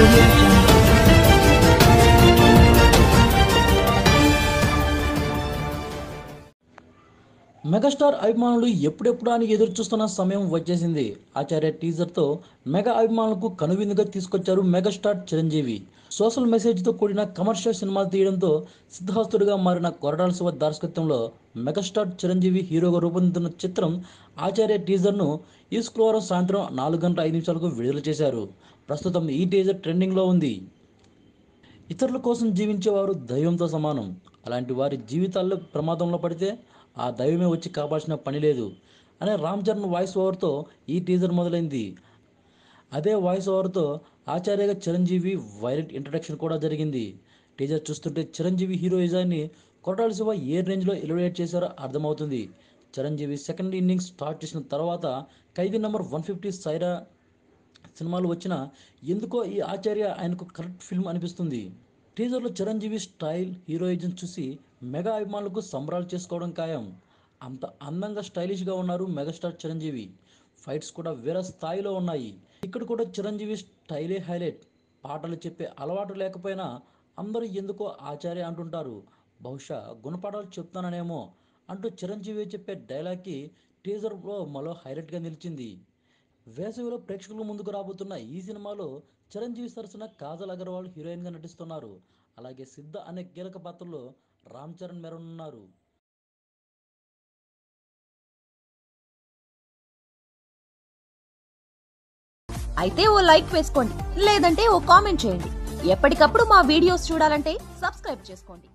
audio jungle. Megastar అభిమానులు ఎప్పుడెప్పుడు అని ఎదురు చూస్తున్న సమయం వచ్చేసింది ఆచార్య టీజర్తో మెగా అభిమానులకు కనువిందుగా తీసుకొచ్చారు మెగాస్టార్ చిరంజీవి సోషల్ మెసేజ్తో కూడిన కమర్షియల్ సినిమాలు తీయడంతో సిద్ధాస్తుడిగా మారిన కొరడాల శివ దర్శకత్వంలో మెగాస్టార్ చిరంజీవి హీరోగా రూపొందుతున్న చిత్రం ఆచార్య టీజర్ను ఈ శుక్రవారం సాయంత్రం నాలుగు గంటల ఐదు నిమిషాలకు విడుదల చేశారు ప్రస్తుతం ఈ టీజర్ ట్రెండింగ్లో ఉంది ఇతరుల కోసం జీవించేవారు దైవంతో సమానం అలాంటి వారి జీవితాల్లో ప్రమాదంలో పడితే ఆ దైవమే వచ్చి కాపాల్సిన పని లేదు అనే రామ్ చరణ్ వాయిస్ ఓవర్తో ఈ టీజర్ మొదలైంది అదే వాయిస్ ఓవర్తో ఆచార్యగా చిరంజీవి వైలెంట్ ఇంట్రడక్షన్ కూడా జరిగింది టీజర్ చూస్తుంటే చిరంజీవి హీరోయిజాన్ని కొరటాల శివ ఏ రేంజ్లో ఎలివేట్ చేశారో అర్థమవుతుంది చిరంజీవి సెకండ్ ఇన్నింగ్స్ స్టార్ట్ చేసిన తర్వాత Khaidi number one fifty Syeraa సినిమాలు వచ్చినా ఎందుకో ఈ ఆచార్య ఆయనకు కరెక్ట్ ఫిల్మ్ అనిపిస్తుంది టీజర్లో చిరంజీవి స్టైల్ హీరోయిజం చూసి మెగా అభిమానులకు సంబరాలు చేసుకోవడం ఖాయం అంత అందంగా స్టైలిష్గా ఉన్నారు మెగాస్టార్ చిరంజీవి ఫైట్స్ కూడా వేరే స్థాయిలో ఉన్నాయి ఇక్కడ కూడా చిరంజీవి స్టైలే హైలైట్ పాటలు చెప్పే అలవాటు లేకపోయినా అందరూ ఎందుకో ఆచార్య అంటుంటారు బహుశా గుణపాఠాలు చెప్తాననేమో అంటూ చిరంజీవి చెప్పే డైలాగ్కి టీజర్లో మరో హైలైట్గా నిలిచింది వేసవిలో ప్రేక్షకుల ముందుకు రాబోతున్న ఈ సినిమాలో చిరంజీవి సరసన కాజల్ అగర్వాల్ హీరోయిన్గా నటిస్తున్నారు అలాగే సిద్ధ అనే కీలక పాత్రలో రామ్ చరణ్ మెరనున్నారు అయితే ఓ లైక్ వేసుకోండి లేదంటే ఓ కామెంట్ చేయండి ఎప్పటికప్పుడు మా వీడియోస్ చూడాలంటే సబ్స్క్రైబ్ చేసుకోండి